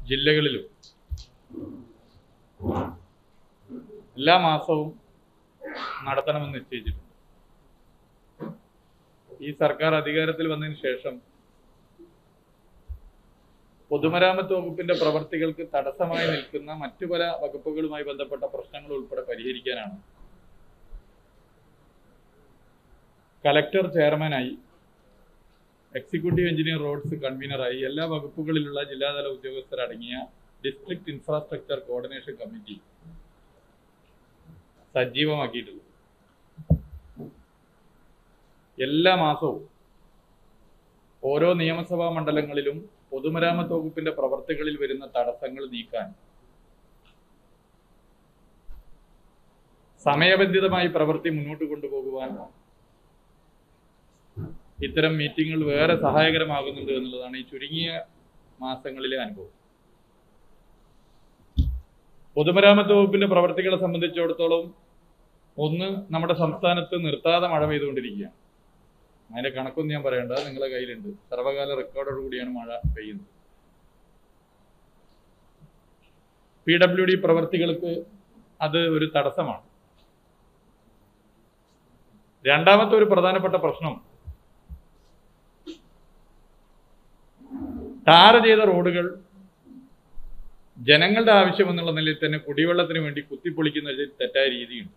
ജില്ലകളിലും എല്ലാ മാസവും നടത്തണമെന്ന് നിശ്ചയിച്ചിട്ടുണ്ട് ഈ സർക്കാർ അധികാരത്തിൽ വന്നതിന് ശേഷം പൊതുമരാമത്ത് വകുപ്പിന്റെ പ്രവർത്തികൾക്ക് തടസ്സമായി നിൽക്കുന്ന മറ്റു പല വകുപ്പുകളുമായി ബന്ധപ്പെട്ട പ്രശ്നങ്ങൾ ഉൾപ്പെടെ പരിഹരിക്കാനാണ് കലക്ടർ ചെയർമാനായി എക്സിക്യൂട്ടീവ് എഞ്ചിനീയർ റോഡ്സ് കൺവീനറായി എല്ലാ വകുപ്പുകളിലുള്ള ജില്ലാതല ഉദ്യോഗസ്ഥരടങ്ങിയ ഡിസ്ട്രിക്ട് ഇൻഫ്രാസ്ട്രക്ചർ കോർഡിനേഷൻ കമ്മിറ്റി സജീവമാക്കിയിട്ടുള്ളത് എല്ലാ മാസവും ഓരോ നിയമസഭാ മണ്ഡലങ്ങളിലും പൊതുമരാമത്ത് വകുപ്പിന്റെ പ്രവർത്തികളിൽ വരുന്ന തടസ്സങ്ങൾ നീക്കാൻ സമയബന്ധിതമായി പ്രവൃത്തി മുന്നോട്ട് കൊണ്ടുപോകുവാൻ ഇത്തരം മീറ്റിങ്ങുകൾ വേറെ സഹായകരമാകുന്നുണ്ട് എന്നുള്ളതാണ് ഈ ചുരുങ്ങിയ മാസങ്ങളിലെ അനുഭവം പൊതുമരാമത്ത് വകുപ്പിന്റെ പ്രവർത്തികളെ സംബന്ധിച്ചിടത്തോളം ഒന്ന് നമ്മുടെ സംസ്ഥാനത്ത് നിർത്താതെ മഴ പെയ്തുകൊണ്ടിരിക്കുകയാണ് അതിന്റെ കണക്കൊന്നും ഞാൻ പറയണ്ട നിങ്ങളെ കയ്യിലുണ്ട് സർവകാല റെക്കോർഡോട് കൂടിയാണ് മഴ പെയ്യുന്നത് പി ഡബ്ല്യു ഡി പ്രവർത്തികൾക്ക് അത് ഒരു തടസ്സമാണ് രണ്ടാമത്തെ ഒരു പ്രധാനപ്പെട്ട പ്രശ്നം ടാർ ചെയ്ത റോഡുകൾ ജനങ്ങളുടെ ആവശ്യം എന്നുള്ള നിലയിൽ തന്നെ കുടിവെള്ളത്തിന് വേണ്ടി കുത്തിപ്പൊളിക്കുന്ന ഒരു തെറ്റായ രീതിയുണ്ട്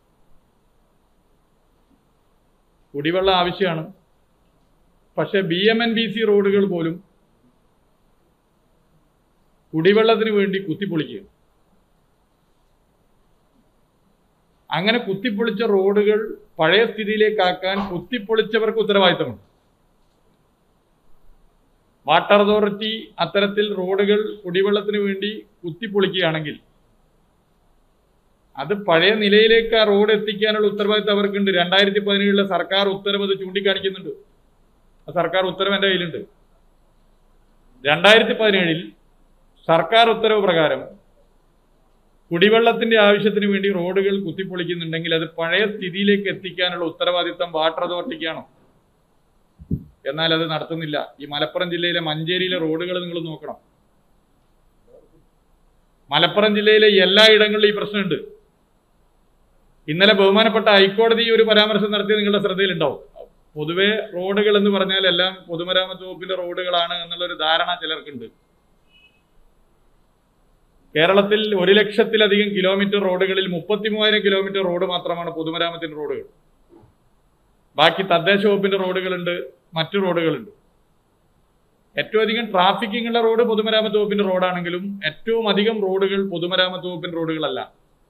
കുടിവെള്ളം ആവശ്യമാണ് പക്ഷെ B M N B C റോഡുകൾ പോലും കുടിവെള്ളത്തിന് വേണ്ടി കുത്തിപ്പൊളിക്കുക അങ്ങനെ കുത്തിപ്പൊളിച്ച റോഡുകൾ പഴയ സ്ഥിതിയിലേക്കാക്കാൻ കുത്തിപ്പൊളിച്ചവർക്ക് ഉത്തരവാദിത്തമുണ്ട് വാട്ടർ അതോറിറ്റി അത്തരത്തിൽ റോഡുകൾ കുടിവെള്ളത്തിന് വേണ്ടി കുത്തിപ്പൊളിക്കുകയാണെങ്കിൽ അത് പഴയ നിലയിലേക്ക് ആ റോഡ് എത്തിക്കാനുള്ള ഉത്തരവാദിത്തം അവർക്കുണ്ട് രണ്ടായിരത്തി പതിനേഴിലെ സർക്കാർ ഉത്തരവ് അത് ചൂണ്ടിക്കാണിക്കുന്നുണ്ട് ആ സർക്കാർ ഉത്തരവ് എൻ്റെ കയ്യിലുണ്ട് രണ്ടായിരത്തി പതിനേഴിൽ സർക്കാർ ഉത്തരവ് പ്രകാരം കുടിവെള്ളത്തിന്റെ ആവശ്യത്തിന് വേണ്ടി റോഡുകൾ കുത്തിപ്പൊളിക്കുന്നുണ്ടെങ്കിൽ അത് പഴയ സ്ഥിതിയിലേക്ക് എത്തിക്കാനുള്ള ഉത്തരവാദിത്തം വാട്ടർ അതോറിറ്റിക്കാണോ എന്നാൽ അത് നടത്തുന്നില്ല ഈ മലപ്പുറം ജില്ലയിലെ മഞ്ചേരിയിലെ റോഡുകൾ നിങ്ങൾ നോക്കണം മലപ്പുറം ജില്ലയിലെ എല്ലാ ഇടങ്ങളിലും ഈ പ്രശ്നമുണ്ട് ഇന്നലെ ബഹുമാനപ്പെട്ട ഹൈക്കോടതി ഒരു പരാമർശം നടത്തി നിങ്ങളുടെ ശ്രദ്ധയിലുണ്ടാവും പൊതുവെ റോഡുകൾ എന്ന് പറഞ്ഞാൽ എല്ലാം പൊതുമരാമത്ത് വകുപ്പിന്റെ റോഡുകളാണ് എന്നുള്ളൊരു ധാരണ ചിലർക്കുണ്ട് കേരളത്തിൽ ഒരു ലക്ഷത്തിലധികം കിലോമീറ്റർ റോഡുകളിൽ മുപ്പത്തി മൂവായിരം കിലോമീറ്റർ റോഡ് മാത്രമാണ് പൊതുമരാമത്തിന്റെ റോഡുകൾ ബാക്കി തദ്ദേശ വകുപ്പിന്റെ റോഡുകളുണ്ട് മറ്റു റോഡുകളുണ്ട് ഏറ്റവും അധികം ട്രാഫിക്കിംഗ് ഉള്ള റോഡ് പൊതുമരാമത്ത് വകുപ്പിന്റെ റോഡാണെങ്കിലും ഏറ്റവും അധികം റോഡുകൾ പൊതുമരാമത്ത് വകുപ്പിന്റെ റോഡുകളല്ല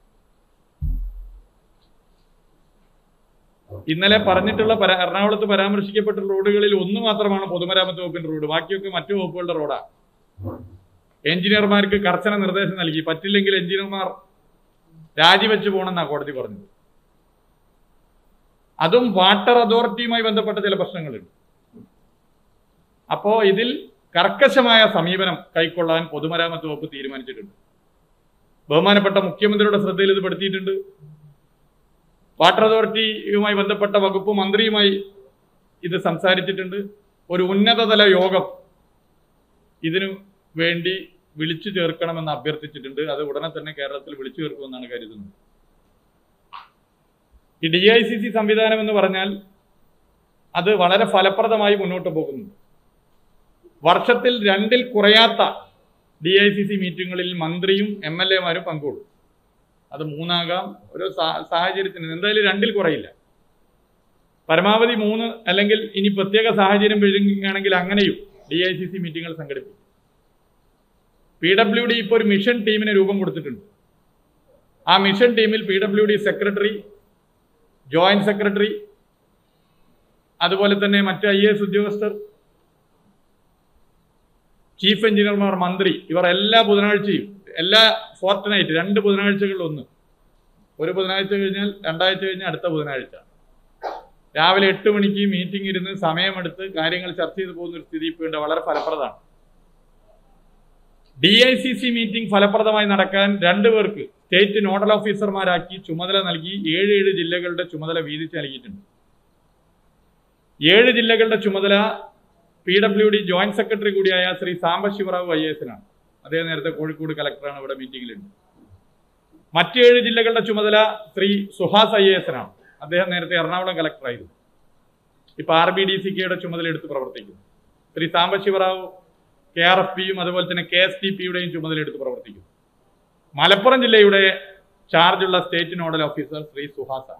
ഇന്നലെ പറഞ്ഞിട്ടുള്ള പരാ- എറണാകുളത്ത് പരാമർശിക്കപ്പെട്ട റോഡുകളിൽ ഒന്ന് മാത്രമാണ് പൊതുമരാമത്ത് വകുപ്പിന്റെ റോഡ് ബാക്കിയൊക്കെ മറ്റു വകുപ്പുകളുടെ റോഡാണ് എഞ്ചിനീയർമാർക്ക് കർശന നിർദ്ദേശം നൽകി പറ്റില്ലെങ്കിൽ എഞ്ചിനീയർമാർ രാജിവെച്ച് പോകണമെന്നാ കോടതി പറഞ്ഞത് അതും വാട്ടർ അതോറിറ്റിയുമായി ബന്ധപ്പെട്ട ചില പ്രശ്നങ്ങളുണ്ട് അപ്പോ ഇതിൽ കർക്കശമായ സമീപനം കൈക്കൊള്ളാൻ പൊതുമരാമത്ത് വകുപ്പ് തീരുമാനിച്ചിട്ടുണ്ട് ബഹുമാനപ്പെട്ട മുഖ്യമന്ത്രിയുടെ ശ്രദ്ധയിൽ ഇത് പെടുത്തിയിട്ടുണ്ട് വാട്ടർ അതോറിറ്റിയുമായി ബന്ധപ്പെട്ട വകുപ്പ് മന്ത്രിയുമായി ഇത് സംസാരിച്ചിട്ടുണ്ട് ഒരു ഉന്നതതല യോഗം ഇതിനു വേണ്ടി വിളിച്ചു ചേർക്കണമെന്ന് അഭ്യർത്ഥിച്ചിട്ടുണ്ട് അത് ഉടനെ തന്നെ കേരളത്തിൽ വിളിച്ചു ചേർക്കുമെന്നാണ് കരുതുന്നത് ഈ ഡി ഐ സി സി സംവിധാനം എന്ന് പറഞ്ഞാൽ അത് വളരെ ഫലപ്രദമായി മുന്നോട്ട് പോകുന്നുണ്ട് വർഷത്തിൽ രണ്ടിൽ കുറയാത്ത ഡി ഐ സി സി മീറ്റിങ്ങുകളിൽ മന്ത്രിയും എം എൽ എമാരും പങ്കുകൊള്ളും അത് മൂന്നാകാം ഒരു സാ- സാഹചര്യത്തിന് എന്തായാലും രണ്ടിൽ കുറയില്ല പരമാവധി മൂന്ന് അല്ലെങ്കിൽ ഇനി പ്രത്യേക സാഹചര്യം വരികയാണെങ്കിൽ അങ്ങനെയും ഡി ഐ സി സി മീറ്റിങ്ങുകൾ സംഘടിപ്പിക്കും പി ഡബ്ല്യു ഡി ഇപ്പോൾ ഒരു മിഷൻ ടീമിന് രൂപം കൊടുത്തിട്ടുണ്ട് ആ മിഷൻ ടീമിൽ P W D secretary joint secretary അതുപോലെ തന്നെ മറ്റ് ഐ എസ് ഉദ്യോഗസ്ഥർ ചീഫ് എഞ്ചിനീയർമാർ മന്ത്രി ഇവർ എല്ലാ ബുധനാഴ്ചയും എല്ലാ ഫോർത്ത് നൈറ്റ് രണ്ട് ബുധനാഴ്ചകളിൽ ഒന്ന് ഒരു ബുധനാഴ്ച കഴിഞ്ഞാൽ രണ്ടാഴ്ച കഴിഞ്ഞാൽ അടുത്ത ബുധനാഴ്ച രാവിലെ എട്ട് മണിക്ക് മീറ്റിംഗ് ഇരുന്ന് സമയമെടുത്ത് കാര്യങ്ങൾ ചർച്ച ചെയ്തു പോകുന്ന ഒരു സ്ഥിതി ഇപ്പോൾ ഉണ്ട് വളരെ ഫലപ്രദമാണ് D I C C meeting ഫലപ്രദമായി നടക്കാൻ രണ്ടുപേർക്ക് സ്റ്റേറ്റ് നോഡൽ ഓഫീസർമാരാക്കി ചുമതല നൽകി ഏഴ് ഏഴ് ജില്ലകളുടെ ചുമതല വീതിച്ച് നൽകിയിട്ടുണ്ട് ഏഴ് ജില്ലകളുടെ ചുമതല P W D joint secretary കൂടിയായ ശ്രീ സാംബശിവറാവു ഐ എസിനാണ് അദ്ദേഹം നേരത്തെ കോഴിക്കോട് കലക്ടറാണ് ഇവിടെ മീറ്റിംഗിലുണ്ട് മറ്റേഴ് ജില്ലകളുടെ ചുമതല ശ്രീ സുഹാസ് ഐ എസിനാണ് അദ്ദേഹം നേരത്തെ എറണാകുളം കലക്ടറായിരുന്നു ഇപ്പൊ ആർ ബി ഡി സി കെയുടെ ചുമതല എടുത്ത് പ്രവർത്തിക്കുന്നു Shri Sambasiva Rao K R F പിയും അതുപോലെ തന്നെ കെ എസ് ടി പിയുടെയും ചുമതല എടുത്ത് പ്രവർത്തിക്കുന്നു മലപ്പുറം ജില്ലയുടെ ചാർജുള്ള സ്റ്റേറ്റ് നോഡൽ ഓഫീസർ ശ്രീ സുഹാസാണ്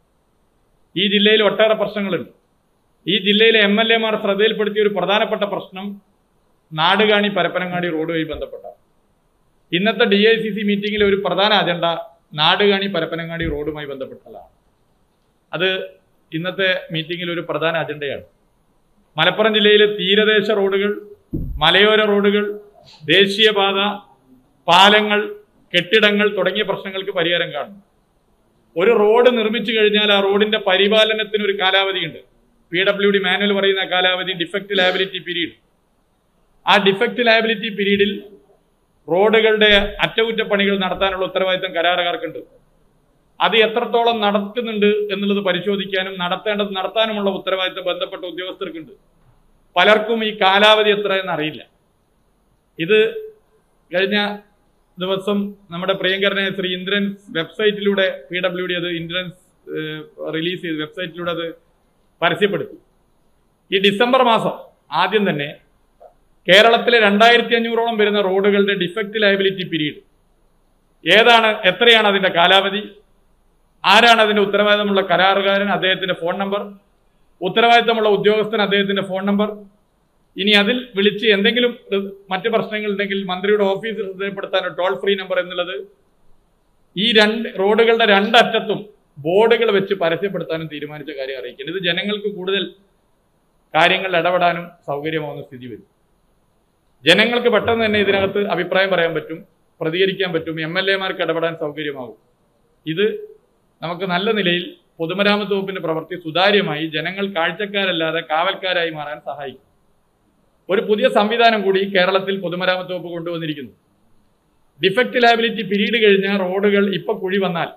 ഈ ജില്ലയിൽ ഒട്ടേറെ പ്രശ്നങ്ങളുണ്ട് ഈ ജില്ലയിലെ എം എൽ എമാർ ശ്രദ്ധയിൽപ്പെടുത്തിയ ഒരു പ്രധാനപ്പെട്ട പ്രശ്നം നാടുകാണി പരപ്പനങ്ങാടി റോഡുമായി ബന്ധപ്പെട്ട ഇന്നത്തെ ഡി ഐ സി സി മീറ്റിംഗിലെ ഒരു പ്രധാന അജണ്ട നാടുകാണി പരപ്പനങ്ങാടി റോഡുമായി ബന്ധപ്പെട്ടതാണ് അത് ഇന്നത്തെ മീറ്റിംഗിൽ ഒരു പ്രധാന അജണ്ടയാണ് മലപ്പുറം ജില്ലയിലെ തീരദേശ റോഡുകൾ മലയോര റോഡുകൾ ദേശീയപാത പാലങ്ങൾ കെട്ടിടങ്ങൾ തുടങ്ങിയ പ്രശ്നങ്ങൾക്ക് പരിഹാരം കാണും ഒരു റോഡ് നിർമ്മിച്ചു കഴിഞ്ഞാൽ ആ റോഡിന്റെ പരിപാലനത്തിന് ഒരു കാലാവധിയുണ്ട് പി ഡബ്ല്യു ഡി മാനുവൽ പറയുന്ന കാലാവധി ഡിഫക്റ്റ് ലയബിലിറ്റി പീരീഡ് ആ ഡിഫക്റ്റ് ലയബിലിറ്റി പീരീഡിൽ റോഡുകളുടെ അറ്റകുറ്റപ്പണികൾ നടത്താനുള്ള ഉത്തരവാദിത്തം കരാറുകാർക്കുണ്ട് അത് എത്രത്തോളം നടക്കുന്നുണ്ട് എന്നുള്ളത് പരിശോധിക്കാനും നടത്തേണ്ടത് നടത്താനുമുള്ള ഉത്തരവാദിത്തം ബന്ധപ്പെട്ട ഉദ്യോഗസ്ഥർക്കുണ്ട് പലർക്കും ഈ കാലാവധി എത്ര എന്ന് അറിയില്ല ഇത് കഴിഞ്ഞ ദിവസം നമ്മുടെ പ്രിയങ്കരനെ ശ്രീ ഇന്ദ്രൻസ് വെബ്സൈറ്റിലൂടെ പി ഡബ്ല്യു ഡി അത് ഇന്ദ്രൻസ് റിലീസ് ചെയ്ത് വെബ്സൈറ്റിലൂടെ അത് പരസ്യപ്പെടുത്തി ഈ ഡിസംബർ മാസം ആദ്യം തന്നെ കേരളത്തിലെ രണ്ടായിരത്തി അഞ്ഞൂറോളം വരുന്ന റോഡുകളുടെ ഡിഫക്റ്റ് ലയബിലിറ്റി പീരീഡ് ഏതാണ് എത്രയാണ് അതിന്റെ കാലാവധി ആരാണ് അതിന്റെ ഉത്തരവാദിത്തമുള്ള കരാറുകാരൻ അദ്ദേഹത്തിന്റെ ഫോൺ നമ്പർ ഉത്തരവാദിത്തമുള്ള ഉദ്യോഗസ്ഥൻ അദ്ദേഹത്തിന്റെ ഫോൺ നമ്പർ ഇനി അതിൽ വിളിച്ച് എന്തെങ്കിലും റി- മറ്റ് പ്രശ്നങ്ങൾ ഉണ്ടെങ്കിൽ മന്ത്രിയുടെ ഓഫീസിൽ ശ്രദ്ധപ്പെടുത്താൻ ടോൾ ഫ്രീ നമ്പർ എന്നുള്ളത് ഈ രണ്ട് റോഡുകളുടെ രണ്ടറ്റത്തും ബോർഡുകൾ വെച്ച് പരസ്യപ്പെടുത്താനും തീരുമാനിച്ച കാര്യം അറിയിക്കണം ഇത് ജനങ്ങൾക്ക് കൂടുതൽ കാര്യങ്ങളിൽ ഇടപെടാനും സൗകര്യമാവുന്ന സ്ഥിതി വരും ജനങ്ങൾക്ക് പെട്ടെന്ന് തന്നെ ഇതിനകത്ത് അഭിപ്രായം പറയാൻ പറ്റും പ്രതികരിക്കാൻ പറ്റും എം എൽ എമാർക്ക് ഇടപെടാൻ സൗകര്യമാകും ഇത് നമുക്ക് നല്ല നിലയിൽ പൊതുമരാമത്ത് വകുപ്പിന്റെ പ്രവൃത്തി സുതാര്യമായി ജനങ്ങൾ കാഴ്ചക്കാരല്ലാതെ കാവൽക്കാരായി മാറാൻ സഹായിക്കും ഒരു പുതിയ സംവിധാനം കൂടി കേരളത്തിൽ പൊതുമരാമത്ത് വകുപ്പ് കൊണ്ടുവന്നിരിക്കുന്നു ഡിഫക്റ്റ് ലയബിലിറ്റി പീരീഡ് കഴിഞ്ഞ റോഡുകൾ ഇപ്പൊ കുഴി വന്നാൽ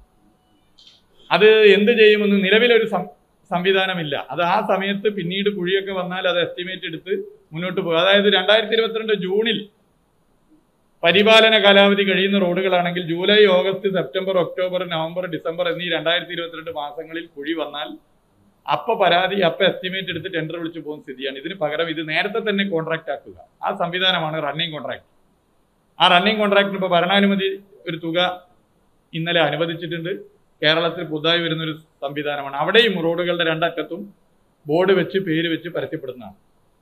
അത് എന്ത് ചെയ്യുമെന്ന് നിലവിലൊരു സം- സംവിധാനമില്ല അത് ആ സമയത്ത് പിന്നീട് കുഴിയൊക്കെ വന്നാൽ അത് എസ്റ്റിമേറ്റ് എടുത്ത് മുന്നോട്ട് പോകും അതായത് രണ്ടായിരത്തി ഇരുപത്തിരണ്ട് ജൂണിൽ പരിപാലന കാലാവധി കഴിയുന്ന റോഡുകളാണെങ്കിൽ July August September October November December എന്നീ രണ്ടായിരത്തി ഇരുപത്തിരണ്ട് മാസങ്ങളിൽ കുഴി വന്നാൽ അപ്പൊ പരാതി അപ്പൊ എസ്റ്റിമേറ്റ് എടുത്ത് ടെൻഡർ വിളിച്ചു പോകുന്ന സ്ഥിതിയാണ് ഇതിന് പകരം ഇത് നേരത്തെ തന്നെ കോൺട്രാക്ട് ആക്കുക ആ സംവിധാനമാണ് റണ്ണിങ് കോൺട്രാക്ട് ആ റണ്ണിങ് കോൺട്രാക്ടിന് ഇപ്പോൾ ഭരണാനുമതി ഒരു തുക ഇന്നലെ അനുവദിച്ചിട്ടുണ്ട് കേരളത്തിൽ പുതുതായി വരുന്ന ഒരു സംവിധാനമാണ് അവിടെയും റോഡുകളുടെ രണ്ടറ്റത്തും ബോർഡ് വെച്ച് പേര് വെച്ച് പരസ്യപ്പെടുന്നതാണ്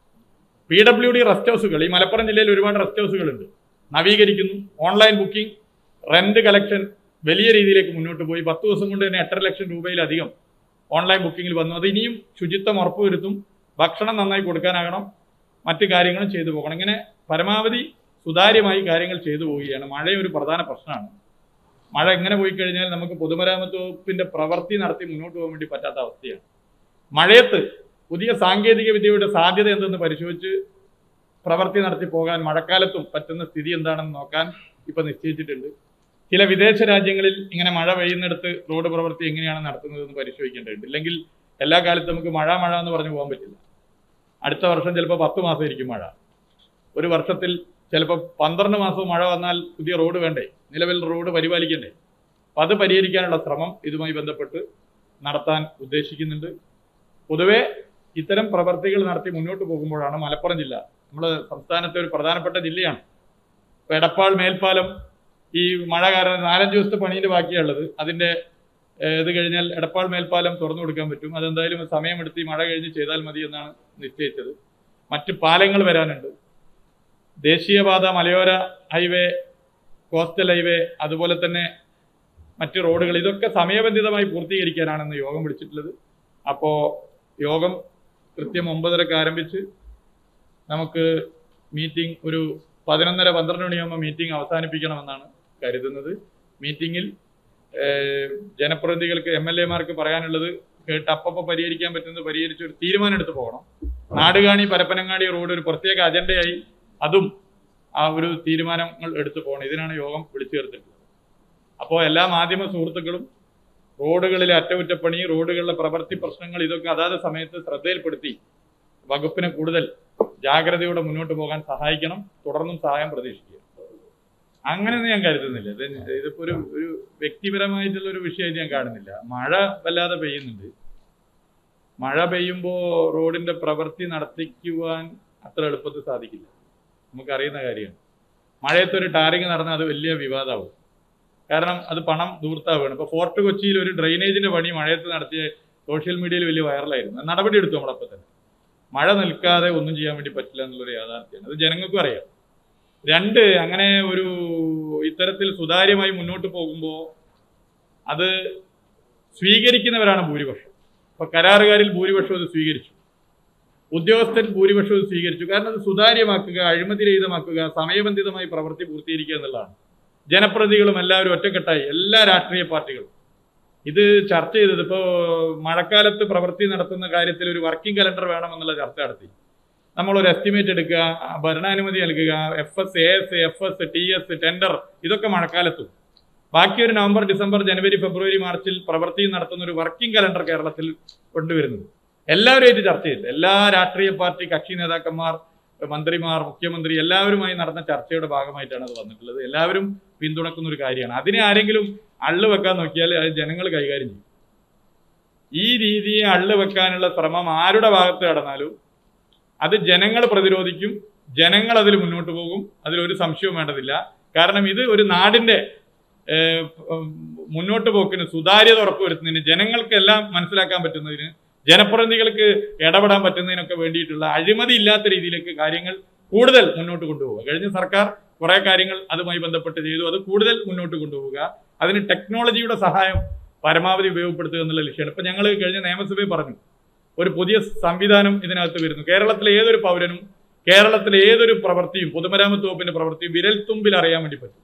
പി ഡബ്ല്യു ഡി റെസ്റ്റ് ഹൗസുകൾ ഈ മലപ്പുറം ജില്ലയിൽ ഒരുപാട് റെസ്റ്റ് ഹൗസുകളുണ്ട് നവീകരിക്കുന്നു ഓൺലൈൻ ബുക്കിംഗ് റെന്റ് കളക്ഷൻ വലിയ രീതിയിലേക്ക് മുന്നോട്ട് പോയി പത്ത് ദിവസം കൊണ്ട് തന്നെ എട്ടര ലക്ഷം രൂപയിലധികം ഓൺലൈൻ ബുക്കിങ്ങിൽ വന്നു അത് ഇനിയും ശുചിത്വം ഉറപ്പുവരുത്തും ഭക്ഷണം നന്നായി കൊടുക്കാനാകണം മറ്റു കാര്യങ്ങളും ചെയ്തു പോകണം ഇങ്ങനെ പരമാവധി സുതാര്യമായി കാര്യങ്ങൾ ചെയ്തു പോവുകയാണ് മഴ ഒരു പ്രധാന പ്രശ്നമാണ് മഴ എങ്ങനെ പോയി കഴിഞ്ഞാൽ നമുക്ക് പൊതുമരാമത്ത് വകുപ്പിന്റെ പ്രവൃത്തി നടത്തി മുന്നോട്ട് പോകാൻ വേണ്ടി പറ്റാത്ത അവസ്ഥയാണ് മഴയത്ത് പുതിയ സാങ്കേതിക വിദ്യയുടെ സാധ്യത എന്തെന്ന് പരിശോധിച്ച് പ്രവൃത്തി നടത്തി പോകാൻ മഴക്കാലത്തും പറ്റുന്ന സ്ഥിതി എന്താണെന്ന് നോക്കാൻ ഇപ്പൊ നിശ്ചയിച്ചിട്ടുണ്ട് ചില വിദേശ രാജ്യങ്ങളിൽ ഇങ്ങനെ മഴ പെയ്യുന്നിടത്ത് റോഡ് പ്രവൃത്തി എങ്ങനെയാണ് നടത്തുന്നതെന്ന് പരിശോധിക്കേണ്ടതുണ്ട് ഇല്ലെങ്കിൽ എല്ലാ കാലത്തും നമുക്ക് മഴ മഴ എന്ന് പറഞ്ഞു പോകാൻ പറ്റില്ല അടുത്ത വർഷം ചിലപ്പോൾ പത്ത് മാസമായിരിക്കും മഴ ഒരു വർഷത്തിൽ ചിലപ്പോൾ പന്ത്രണ്ട് മാസവും മഴ വന്നാൽ പുതിയ റോഡ് വേണ്ടേ നിലവിൽ റോഡ് പരിപാലിക്കണ്ടേ അപ്പം അത് പരിഹരിക്കാനുള്ള ശ്രമം ഇതുമായി ബന്ധപ്പെട്ട് നടത്താൻ ഉദ്ദേശിക്കുന്നുണ്ട് പൊതുവെ ഇത്തരം പ്രവർത്തികൾ നടത്തി മുന്നോട്ട് പോകുമ്പോഴാണ് മലപ്പുറം ജില്ല നമ്മുടെ സംസ്ഥാനത്തെ ഒരു പ്രധാനപ്പെട്ട ജില്ലയാണ് ഇപ്പൊ എടപ്പാൾ മേൽപ്പാലം ഈ മഴ കാരണം നാലഞ്ച് ദിവസത്തെ പണീൻ്റെ ബാക്കിയുള്ളത് അതിന്റെ ഏഹ്, ഇത് കഴിഞ്ഞാൽ എടപ്പാൾ മേൽപ്പാലം തുറന്നു കൊടുക്കാൻ പറ്റും അതെന്തായാലും സമയമെടുത്ത് ഈ മഴ കഴിഞ്ഞ് ചെയ്താൽ മതി എന്നാണ് നിശ്ചയിച്ചത് മറ്റ് പാലങ്ങൾ വരാനുണ്ട് ദേശീയപാത മലയോര ഹൈവേ കോസ്റ്റൽ ഹൈവേ അതുപോലെ തന്നെ മറ്റ് റോഡുകൾ ഇതൊക്കെ സമയബന്ധിതമായി പൂർത്തീകരിക്കാനാണെന്ന് യോഗം വിളിച്ചിട്ടുള്ളത് അപ്പോൾ യോഗം കൃത്യം ഒമ്പതരക്ക് ആരംഭിച്ച് നമുക്ക് മീറ്റിംഗ് ഒരു പതിനൊന്നര പന്ത്രണ്ട് മണിയാകുമ്പോൾ മീറ്റിംഗ് അവസാനിപ്പിക്കണമെന്നാണ് കരുതുന്നത് മീറ്റിംഗിൽ ഏഹ്, ജനപ്രതിനിധികൾക്ക് എം എൽ എമാർക്ക് പറയാനുള്ളത് കേട്ട് അപ്പപ്പോൾ പരിഹരിക്കാൻ പറ്റുന്നത് പരിഹരിച്ച് ഒരു തീരുമാനം എടുത്ത് പോകണം നാടുകാണി പരപ്പനങ്ങാടി റോഡ് ഒരു പ്രത്യേക അജണ്ടയായി അതും ആ ഒരു തീരുമാനങ്ങൾ എടുത്തു പോകണം ഇതിനാണ് യോഗം വിളിച്ചു ചേർത്തിട്ടുള്ളത് അപ്പോൾ എല്ലാ മാധ്യമ സുഹൃത്തുക്കളും റോഡുകളിലെ അറ്റകുറ്റപ്പണി റോഡുകളിലെ പ്രവൃത്തി പ്രശ്നങ്ങൾ ഇതൊക്കെ അതാത് സമയത്ത് ശ്രദ്ധയിൽപ്പെടുത്തി വകുപ്പിനെ കൂടുതൽ ജാഗ്രതയോടെ മുന്നോട്ട് പോകാൻ സഹായിക്കണം തുടർന്നും സഹായം പ്രതീക്ഷിക്കുക അങ്ങനെയൊന്നും ഞാൻ കരുതുന്നില്ല ഇത് ഇതിപ്പോ ഒരു ഒരു വ്യക്തിപരമായിട്ടുള്ള ഒരു വിഷയമായിട്ട് ഞാൻ കാണുന്നില്ല മഴ വല്ലാതെ പെയ്യുന്നുണ്ട് മഴ പെയ്യുമ്പോൾ റോഡിന്റെ പ്രവൃത്തി നടത്തിക്കുവാൻ അത്ര എളുപ്പത്തിൽ സാധിക്കില്ല നമുക്കറിയുന്ന കാര്യമാണ് മഴയത്തൊരു ടാറിങ് നടന്നാൽ അത് വലിയ വിവാദമാവും കാരണം അത് പണം ദൂർത്താവുകയാണ് ഇപ്പൊ ഫോർട്ട് കൊച്ചിയിൽ ഒരു ഡ്രെയിനേജിന്റെ പണി മഴയത്ത് നടത്തിയ സോഷ്യൽ മീഡിയയിൽ വലിയ വൈറലായിരുന്നു അത് നടപടി എടുത്തു നമ്മളപ്പോൾ തന്നെ മഴ നിൽക്കാതെ ഒന്നും ചെയ്യാൻ വേണ്ടി പറ്റില്ല എന്നുള്ളൊരു യാഥാർത്ഥ്യമാണ് അത് ജനങ്ങൾക്കും അറിയാം രണ്ട് അങ്ങനെ ഒരു ഇത്തരത്തിൽ സുതാര്യമായി മുന്നോട്ട് പോകുമ്പോൾ അത് സ്വീകരിക്കുന്നവരാണ് ഭൂരിപക്ഷം ഇപ്പൊ കരാറുകാരിൽ ഭൂരിപക്ഷം അത് സ്വീകരിച്ചു ഉദ്യോഗസ്ഥൻ ഭൂരിപക്ഷം അത് സ്വീകരിച്ചു കാരണം അത് സുതാര്യമാക്കുക അഴിമതിരഹിതമാക്കുക സമയബന്ധിതമായി പ്രവൃത്തി പൂർത്തീകരിക്കുക എന്നുള്ളതാണ് ജനപ്രതിനിധികളും എല്ലാവരും ഒറ്റക്കെട്ടായി എല്ലാ രാഷ്ട്രീയ പാർട്ടികളും ഇത് ചർച്ച ചെയ്തത് ഇപ്പോൾ മഴക്കാലത്ത് പ്രവൃത്തി നടത്തുന്ന കാര്യത്തിൽ ഒരു വർക്കിംഗ് കലണ്ടർ വേണമെന്നുള്ള ചർച്ച നടത്തി നമ്മൾ ഒരു എസ്റ്റിമേറ്റ് എടുക്കുക ഭരണാനുമതി നൽകുക F S A S F S T S tender ഇതൊക്കെ മഴക്കാലത്തും ബാക്കി ഒരു നവംബർ ഡിസംബർ ജനുവരി ഫെബ്രുവരി മാർച്ചിൽ പ്രവൃത്തി നടത്തുന്ന ഒരു വർക്കിംഗ് കലണ്ടർ കേരളത്തിൽ കൊണ്ടുവരുന്നത് എല്ലാവരുമായിട്ട് ചർച്ച ചെയ്തു എല്ലാ രാഷ്ട്രീയ പാർട്ടി കക്ഷി നേതാക്കന്മാർ മന്ത്രിമാർ മുഖ്യമന്ത്രി എല്ലാവരുമായി നടന്ന ചർച്ചയുടെ ഭാഗമായിട്ടാണ് അത് വന്നിട്ടുള്ളത് എല്ലാവരും പിന്തുണക്കുന്ന ഒരു കാര്യമാണ് അതിനെ ആരെങ്കിലും അള്ളു വെക്കാൻ നോക്കിയാൽ അത് ജനങ്ങൾ കൈകാര്യം ചെയ്യും ഈ രീതിയെ അള്ളു വെക്കാനുള്ള ശ്രമം ആരുടെ ഭാഗത്ത് കടന്നാലും അത് ജനങ്ങൾ പ്രതിരോധിക്കും ജനങ്ങൾ അതിൽ മുന്നോട്ട് പോകും അതിലൊരു സംശയവും വേണ്ടതില്ല കാരണം ഇത് ഒരു നാടിന്റെ ഏഹ്, ഉം, മുന്നോട്ട് പോക്കിന് സുതാര്യത ഉറപ്പുവരുത്തുന്നതിന് ജനങ്ങൾക്കെല്ലാം മനസ്സിലാക്കാൻ പറ്റുന്നതിന് ജനപ്രതിനിധികൾക്ക് ഇടപെടാൻ പറ്റുന്നതിനൊക്കെ വേണ്ടിയിട്ടുള്ള അഴിമതി ഇല്ലാത്ത രീതിയിലേക്ക് കാര്യങ്ങൾ കൂടുതൽ മുന്നോട്ട് കൊണ്ടുപോവുക കഴിഞ്ഞ സർക്കാർ കുറെ കാര്യങ്ങൾ അതുമായി ബന്ധപ്പെട്ട് ചെയ്തു അത് കൂടുതൽ മുന്നോട്ട് കൊണ്ടുപോവുക അതിന് ടെക്നോളജിയുടെ സഹായം പരമാവധി ഉപയോഗപ്പെടുത്തുക എന്നുള്ള ലക്ഷ്യമാണ് ഇപ്പൊ ഞങ്ങൾ കഴിഞ്ഞ നിയമസഭയിൽ പറഞ്ഞു ഒരു പുതിയ സംവിധാനം ഇതിനകത്ത് വരുന്നു കേരളത്തിലെ ഏതൊരു പൗരനും കേരളത്തിലെ ഏതൊരു പ്രവൃത്തിയും പൊതുമരാമത്ത് വകുപ്പിന്റെ പ്രവൃത്തിയും വിരൽത്തുമ്പിൽ അറിയാൻ വേണ്ടി പറ്റും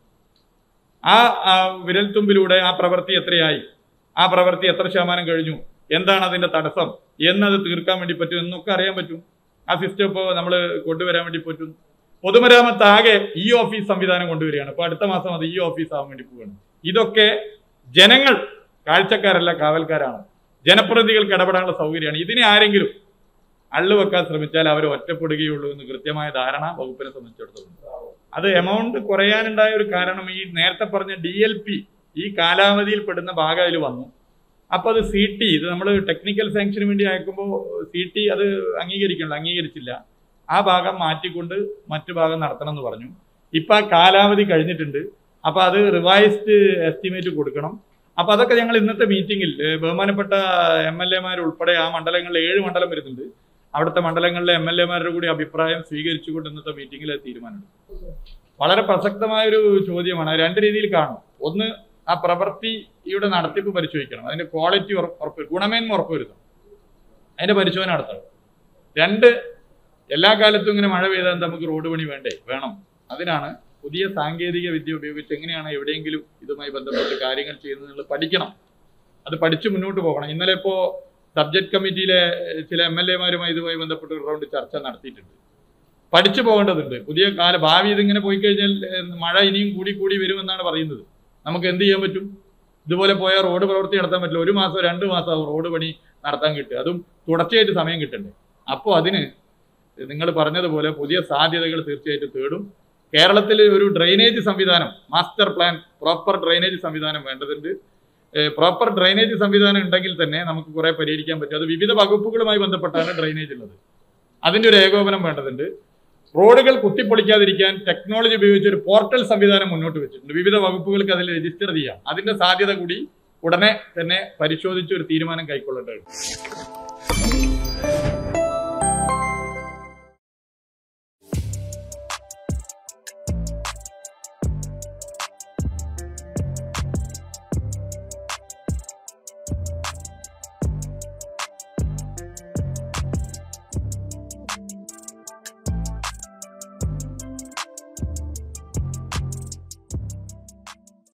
ആ ആ വിരൽത്തുമ്പിലൂടെ ആ പ്രവൃത്തി എത്രയായി ആ പ്രവൃത്തി എത്ര ശതമാനം കഴിഞ്ഞു എന്താണ് അതിന്റെ തടസ്സം എന്നത് തീർക്കാൻ വേണ്ടി പറ്റും എന്നൊക്കെ അറിയാൻ പറ്റും ആ സിസ്റ്റം ഇപ്പോൾ നമ്മൾ കൊണ്ടുവരാൻ വേണ്ടി പറ്റും പൊതുമരാമത്ത് ആകെ ഈ ഓഫീസ് സംവിധാനം കൊണ്ടുവരികയാണ് ഇപ്പൊ അടുത്ത മാസം അത് ഈ ഓഫീസ് ആവാൻ വേണ്ടി പോവുകയാണ് ഇതൊക്കെ ജനങ്ങൾ കാഴ്ചക്കാരല്ല കാവൽക്കാരാണ് ജനപ്രതിനിധികൾക്ക് ഇടപെടാനുള്ള സൗകര്യമാണ് ഇതിനെ ആരെങ്കിലും അള്ളു വെക്കാൻ ശ്രമിച്ചാൽ അവർ ഒറ്റപ്പെടുകയുള്ളൂ എന്ന് കൃത്യമായ ധാരണ വകുപ്പിനെ സംബന്ധിച്ചിടത്തോളം അത് എമൗണ്ട് കുറയാനുണ്ടായ ഒരു കാരണം ഈ നേരത്തെ പറഞ്ഞ ഡി എൽ പി ഈ കാലാവധിയിൽ പെടുന്ന ഭാഗം അതിൽ വന്നു അപ്പൊ അത് സി ടി ഇത് നമ്മൾ ടെക്നിക്കൽ സാങ്ഷന് വേണ്ടി അയക്കുമ്പോൾ സി ടി അത് അംഗീകരിക്കണില്ല അംഗീകരിച്ചില്ല ആ ഭാഗം മാറ്റിക്കൊണ്ട് മറ്റു ഭാഗം നടത്തണം എന്ന് പറഞ്ഞു ഇപ്പൊ ആ കാലാവധി കഴിഞ്ഞിട്ടുണ്ട് അപ്പൊ അത് റിവൈസ്ഡ് എസ്റ്റിമേറ്റ് കൊടുക്കണം അപ്പൊ അതൊക്കെ ഞങ്ങൾ ഇന്നത്തെ മീറ്റിംഗിൽ ഏഹ്, ബഹുമാനപ്പെട്ട എം എൽ എമാർ ഉൾപ്പെടെ ആ മണ്ഡലങ്ങളിൽ ഏഴ് മണ്ഡലം വരുന്നുണ്ട് അവിടുത്തെ മണ്ഡലങ്ങളിലെ എം എൽ എമാരുടെ കൂടി അഭിപ്രായം സ്വീകരിച്ചുകൊണ്ട് ഇന്നത്തെ മീറ്റിംഗിൽ തീരുമാനമെടുക്കും വളരെ പ്രസക്തമായ ഒരു ചോദ്യമാണ് അത് രണ്ട് രീതിയിൽ കാണും ഒന്ന് ആ പ്രവൃത്തിയുടെ നടത്തിപ്പ് പരിശോധിക്കണം അതിന്റെ ക്വാളിറ്റി ഉറപ്പ് ഗുണമേന്മ ഉറപ്പുവരുത്തണം അതിന്റെ പരിശോധന നടത്തണം രണ്ട് എല്ലാ കാലത്തും ഇങ്ങനെ മഴ പെയ്താൽ നമുക്ക് റോഡ് പണി വേണ്ടേ വേണം അതിനാണ് പുതിയ സാങ്കേതിക വിദ്യ ഉപയോഗിച്ച് എങ്ങനെയാണ് എവിടെയെങ്കിലും ഇതുമായി ബന്ധപ്പെട്ട് കാര്യങ്ങൾ ചെയ്യുന്നത് പഠിക്കണം അത് പഠിച്ചു മുന്നോട്ട് പോകണം ഇന്നലെ ഇപ്പോ സബ്ജക്ട് കമ്മിറ്റിയിലെ ഏഹ്, ചില എം എൽ എമാരുമായി ഇതുമായി ബന്ധപ്പെട്ട് ഒരു റൗണ്ട് ചർച്ച നടത്തിയിട്ടുണ്ട് പഠിച്ചു പോകേണ്ടതുണ്ട് പുതിയ കാല ഭാവി ഇതിങ്ങനെ പോയി കഴിഞ്ഞാൽ ഏഹ്, മഴ ഇനിയും കൂടി കൂടി വരുമെന്നാണ് പറയുന്നത് നമുക്ക് എന്ത് ചെയ്യാൻ പറ്റും ഇതുപോലെ പോയാൽ റോഡ് പ്രവൃത്തി നടത്താൻ പറ്റില്ല ഒരു മാസം രണ്ട് മാസം റോഡ് പണി നടത്താൻ കിട്ടുക അതും തുടർച്ചയായിട്ട് സമയം കിട്ടണ്ടേ അപ്പോൾ അതിന് നിങ്ങൾ പറഞ്ഞതുപോലെ പുതിയ സാധ്യതകൾ തീർച്ചയായിട്ടും തേടും കേരളത്തിൽ ഒരു ഡ്രെയിനേജ് സംവിധാനം മാസ്റ്റർ പ്ലാൻ പ്രോപ്പർ ഡ്രെയിനേജ് സംവിധാനം വേണ്ടതുണ്ട് പ്രോപ്പർ ഡ്രെയിനേജ് സംവിധാനം ഉണ്ടെങ്കിൽ തന്നെ നമുക്ക് കുറെ പരിഹരിക്കാൻ പറ്റും അത് വിവിധ വകുപ്പുകളുമായി ബന്ധപ്പെട്ടാണ് ഡ്രെയിനേജ് ഉള്ളത് അതിന്റെ ഒരു ഏകോപനം വേണ്ടതുണ്ട് റോഡുകൾ കുത്തിപ്പൊളിക്കാതിരിക്കാൻ ടെക്നോളജി ഉപയോഗിച്ച് ഒരു പോർട്ടൽ സംവിധാനം മുന്നോട്ട് വെച്ചിട്ടുണ്ട് വിവിധ വകുപ്പുകൾക്ക് അതിൽ രജിസ്റ്റർ ചെയ്യാം അതിന്റെ സാധ്യത കൂടി ഉടനെ തന്നെ പരിശോധിച്ച് ഒരു തീരുമാനം കൈക്കൊള്ളേണ്ടതുണ്ട്